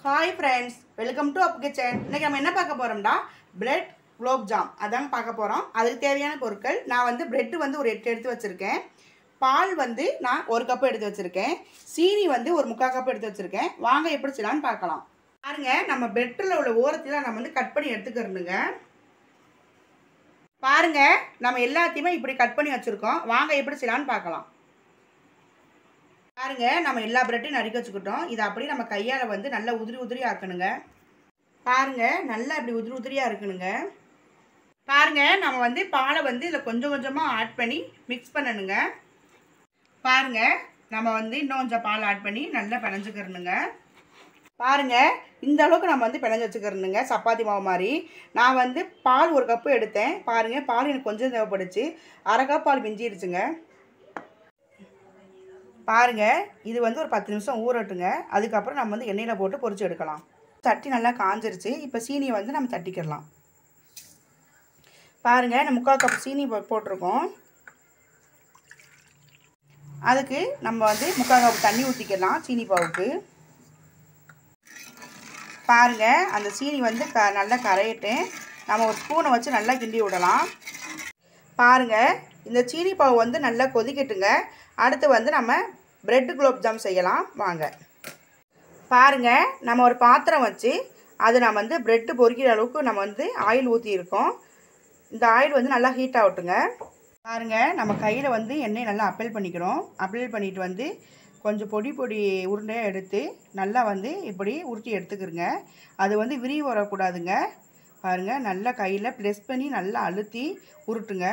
hi friends welcome to up kitchen இன்னைக்கு நம்ம என்ன பார்க்க போகிறோம்னா பிரெட் குலோப் ஜாம் அதாங்க பார்க்க போகிறோம் அதுக்கு தேவையான பொருட்கள் நான் வந்து பிரெட்டு வந்து ஒரு எட்டு எடுத்து வச்சுருக்கேன் பால் வந்து நான் ஒரு கப்பு எடுத்து வச்சுருக்கேன் சீனி வந்து ஒரு முக்கால் கப்பு எடுத்து வச்சுருக்கேன் வாங்க எப்படி செய்யலாம்னு பார்க்கலாம் பாருங்க நம்ம பிரெட்டில் உள்ள ஓரத்தில் நம்ம வந்து கட் பண்ணி எடுத்துக்கிறணுங்க பாருங்க நம்ம எல்லாத்தையுமே இப்படி கட் பண்ணி வச்சுருக்கோம் வாங்க எப்படி செய்யலாம்னு பார்க்கலாம் பாருங்க நம்ம எல்லா பிரெட்டையும் நறுக்கி வச்சுக்கிட்டோம் இதை அப்படியே நம்ம கையால் வந்து நல்லா உதிரி உதிரி ஆக்கணுங்க பாருங்க நல்லா இப்படி உதிரி உதிரியாக இருக்கணுங்க பாருங்க நம்ம வந்து பாலை வந்து இதில் கொஞ்சம் கொஞ்சமாக ஆட் பண்ணி மிக்ஸ் பண்ணணுங்க பாருங்க நம்ம வந்து இன்னும் கொஞ்சம் பால் ஆட் பண்ணி நல்லா பிணைஞ்சுக்கிறணுங்க பாருங்க இந்த அளவுக்கு நம்ம வந்து பிணைஞ்சு வச்சுக்கிறணுங்க சப்பாத்தி மாவு மாதிரி நான் வந்து பால் ஒரு கப்பு எடுத்தேன் பாருங்க பால் எனக்கு கொஞ்சம் தேவைப்படுச்சு அரை கப் பால் மிஞ்சிருச்சுங்க பாருங்க இது வந்து ஒரு பத்து நிமிஷம் ஊறட்டுங்க அதுக்கப்புறம் நம்ம வந்து எண்ணெயில் போட்டு பொரிச்சு எடுக்கலாம் சட்டி நல்லா காஞ்சிருச்சு இப்போ சீனியை வந்து நம்ம தட்டிக்கிடலாம் பாருங்க நம்ம முக்கால் கப் சீனி போ- போட்டிருக்கோம் அதுக்கு நம்ம வந்து முக்கால் கப் தண்ணி ஊற்றிக்கலாம் சீனி பாவுக்கு பாருங்க அந்த சீனி வந்து க நல்லா கரையிட்டு நம்ம ஒரு ஸ்பூனை வச்சு நல்லா கிண்டி விடலாம் பாருங்க இந்த சீனி பாவு வந்து நல்லா கொதிக்கட்டுங்க அடுத்து வந்து நம்ம பிரெட் குலோப் ஜாம் செய்யலாம் வாங்க பாருங்க நம்ம ஒரு பாத்திரம் வச்சு அது நம்ம வந்து பிரெட்டு பொரிக்கிற அளவுக்கு நம்ம வந்து ஆயில் ஊற்றியிருக்கோம் இந்த ஆயில் வந்து நல்லா ஹீட் ஆகட்டுங்க பாருங்க நம்ம கையில் வந்து எண்ணெய் நல்லா அப்ளை பண்ணிக்கிறோம் அப்ளை பண்ணிட்டு வந்து கொஞ்சம் பொடி பொடி உருண்டையாக எடுத்து நல்லா வந்து இப்படி உருட்டி எடுத்துக்கிறங்க அது வந்து விரிவு வரக்கூடாதுங்க பாருங்கள் நல்லா கையில் ப்ரெஸ் பண்ணி நல்லா அழுத்தி உருட்டுங்க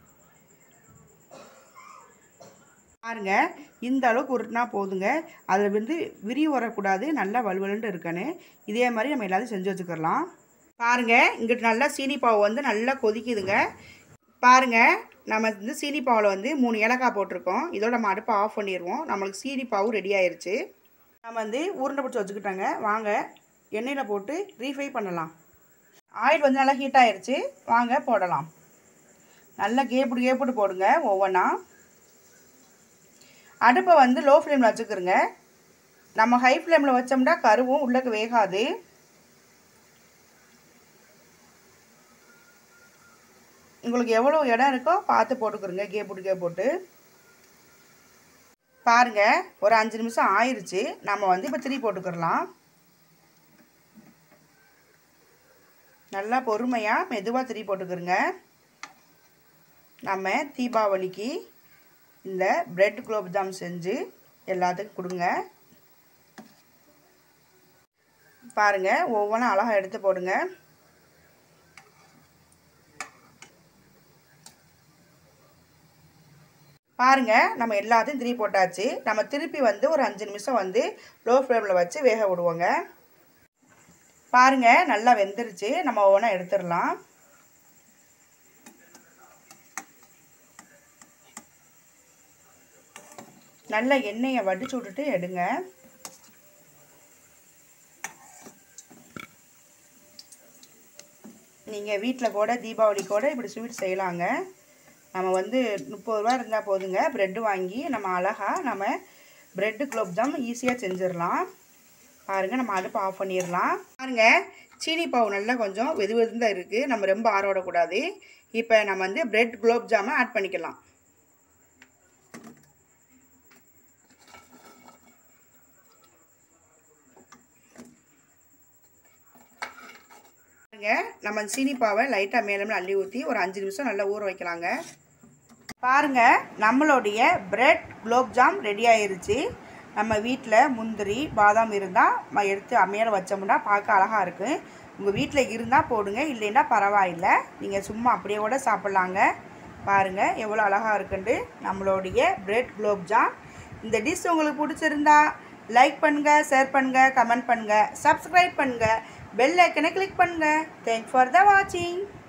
பாருங்க இந்த அளவுக்கு உருட்டினா போதுங்க அதில் வந்து விரிவு வரக்கூடாது நல்லா வலுவலுன்ட்டு இருக்கணும் இதே மாதிரி நம்ம எல்லாத்தையும் செஞ்சு வச்சுக்கலாம் பாருங்க இங்கிட்டு நல்லா சீனி பாவு வந்து நல்லா கொதிக்குதுங்க பாருங்க நம்ம வந்து சீனி பாவில் வந்து மூணு ஏலக்காய் போட்டிருக்கோம் இதோட நம்ம அடுப்பை ஆஃப் பண்ணிடுவோம் நம்மளுக்கு சீனி பாவு ரெடி ஆயிருச்சு நம்ம வந்து உருண்டை பிடிச்சி வச்சுக்கிட்டாங்க வாங்க எண்ணெயில் போட்டு ரீஃபை பண்ணலாம் ஆயில் வந்து நல்லா ஹீட் ஆயிருச்சு வாங்க போடலாம் நல்லா கேப்புடு கேப்புடு போடுங்க ஒவ்வொன்றா அடுப்பை வந்து லோ ஃப்ளேமில் வச்சுக்கிறோங்க நம்ம ஹை ஃப்ளேமில் வச்சோம்னா கருவும் உள்ளக்கு வேகாது உங்களுக்கு எவ்வளோ இடம் இருக்கோ பார்த்து போட்டுக்கிறோங்க கேப்புட்டு கேப்போட்டு பாருங்க ஒரு அஞ்சு நிமிஷம் ஆயிருச்சு நம்ம வந்து இப்போ திரி போட்டுக்கிறலாம் நல்லா பொறுமையாக மெதுவாக திரி போட்டுக்கிறோங்க நம்ம தீபாவளிக்கு இந்த பிரெட் குலோப் ஜாம் செஞ்சு எல்லாத்துக்கும் கொடுங்க பாருங்க ஒவ்வொன்றும் அழகாக எடுத்து போடுங்க பாருங்க நம்ம எல்லாத்தையும் திருப்பி போட்டாச்சு நம்ம திருப்பி வந்து ஒரு அஞ்சு நிமிஷம் வந்து லோ ஃப்ளேமில் வச்சு வேக விடுவோங்க பாருங்க நல்லா வெந்துருச்சு நம்ம ஒவ்வொன்றா எடுத்துடலாம் நல்ல எண்ணெயை வடிச்சு விட்டுட்டு எடுங்க நீங்கள் வீட்டில் கூட தீபாவளி கூட இப்படி ஸ்வீட் செய்யலாங்க நம்ம வந்து முப்பது ரூபா இருந்தால் போதுங்க ப்ரெட்டு வாங்கி நம்ம அழகாக நம்ம ப்ரெட்டு குலோப் ஜாம் ஈஸியாக செஞ்சிடலாம் பாருங்கள் நம்ம அடுப்பை ஆஃப் பண்ணிடலாம் பாருங்கள் சீனி பாவு நல்லா கொஞ்சம் வெது வெதுன்னு தான் இருக்குது நம்ம ரொம்ப ஆற விடக்கூடாது இப்போ நம்ம வந்து ப்ரெட் குலோப் ஜாமை ஆட் பண்ணிக்கலாம் பாருங்க நம்ம சீனி பாவை லைட்டாக மேலே மேலே அள்ளி ஊற்றி ஒரு அஞ்சு நிமிஷம் நல்லா ஊற வைக்கலாங்க பாருங்க நம்மளுடைய பிரெட் குலோப் ஜாம் ரெடி ஆயிருச்சு நம்ம வீட்டில் முந்திரி பாதாம் இருந்தால் எடுத்து மேலே வச்சோம்னா பார்க்க அழகாக இருக்குது உங்கள் வீட்டில் இருந்தால் போடுங்க இல்லைன்னா பரவாயில்லை நீங்கள் சும்மா அப்படியே கூட சாப்பிட்லாங்க பாருங்கள் எவ்வளோ அழகாக இருக்குன்ட்டு நம்மளுடைய பிரெட் குலோப் ஜாம் இந்த டிஷ் உங்களுக்கு பிடிச்சிருந்தா லைக் பண்ணுங்கள் ஷேர் பண்ணுங்கள் கமெண்ட் பண்ணுங்கள் சப்ஸ்கிரைப் பண்ணுங்கள் பெல் ஐக்கனை கிளிக் பண்ணுங்கள் தேங்க்ஸ் ஃபார் த வாட்சிங்